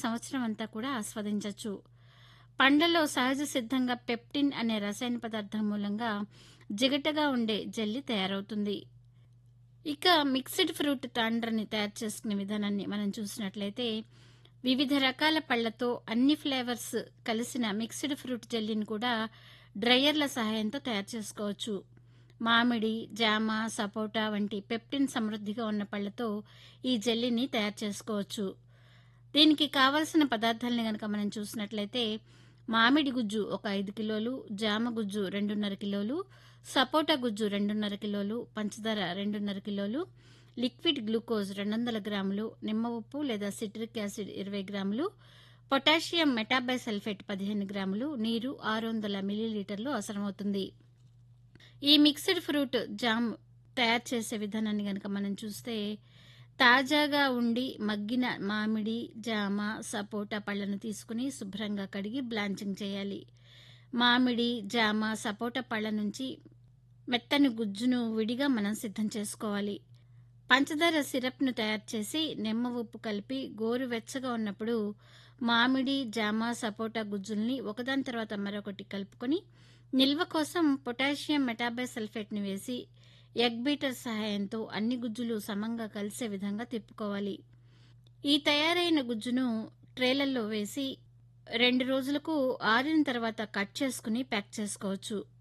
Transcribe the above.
సంవత్సరం అంతా కూడా ఆస్వాదించవచ్చు పండ్లలో సహజ సిద్ధంగా పెప్టిన్ అనే రసాయన పదార్థం మూలంగా జిగటగా ఉండే జెల్లీ తయారవుతుంది ఇక మిక్స్డ్ ఫ్రూట్ తాండ్రని తయారు చేసుకునే విధానాన్ని మనం చూసినట్లయితే వివిధ రకాల పళ్లతో అన్ని ఫ్లేవర్స్ కలిసిన మిక్స్డ్ ఫ్రూట్ జెల్లీని కూడా డ్రయర్ల సహాయంతో తయారు చేసుకోవచ్చు మామిడి జామ సపోటా వంటి పెప్టిన్ సమృద్ధిగా ఉన్న పళ్లతో ఈ జెల్లీని తయారు చేసుకోవచ్చు దీనికి కావలసిన పదార్థాలని కనుక మనం చూసినట్లయితే మామిడి గుజ్జు ఒక ఐదు కిలోలు జామ గుజ్జు రెండున్నర కిలోలు సపోటా గుజ్జు రెండున్నర కిలోలు పంచదార రెండున్నర కిలోలు లిక్విడ్ గ్లూకోజ్ రెండు వందల గ్రాములు నిమ్మ ఉప్పు లేదా సిట్రిక్ యాసిడ్ ఇరవై గ్రాములు పొటాషియం మెటాబైసల్ఫేట్ పదిహేను గ్రాములు నీరు ఆరు వందల మిల్లీలీటర్లు అవసరమవుతుంది ఈ మిక్స్డ్ ఫ్రూట్ జామ్ తయారు చేసే విధానాన్ని కనుక మనం చూస్తే తాజాగా ఉండి మగ్గిన మామిడి జామ సపోటా పళ్ళను తీసుకుని శుభ్రంగా కడిగి బ్లాంచింగ్ చేయాలి మామిడి జామ సపోటా పళ్ళ నుంచి మెత్తని గుజ్జును విడిగా మనం సిద్ధం చేసుకోవాలి పంచదార సిరప్ను తయారు చేసి నిమ్మ ఉప్పు కలిపి గోరువెచ్చగా ఉన్నప్పుడు మామిడి జామ సపోటా గుజ్జుల్ని ఒకదాని తర్వాత మరొకటి కలుపుకొని నిల్వ కోసం పొటాషియం మెటాబైసల్ఫేట్ని వేసి ఎగ్ బీటర్ సహాయంతో అన్ని గుజ్జులు సమంగా కలిసే విధంగా తిప్పుకోవాలి ఈ తయారైన గుజ్జును ట్రేలల్లో వేసి రెండు రోజులకు ఆరిన తర్వాత కట్ చేసుకుని ప్యాక్ చేసుకోవచ్చు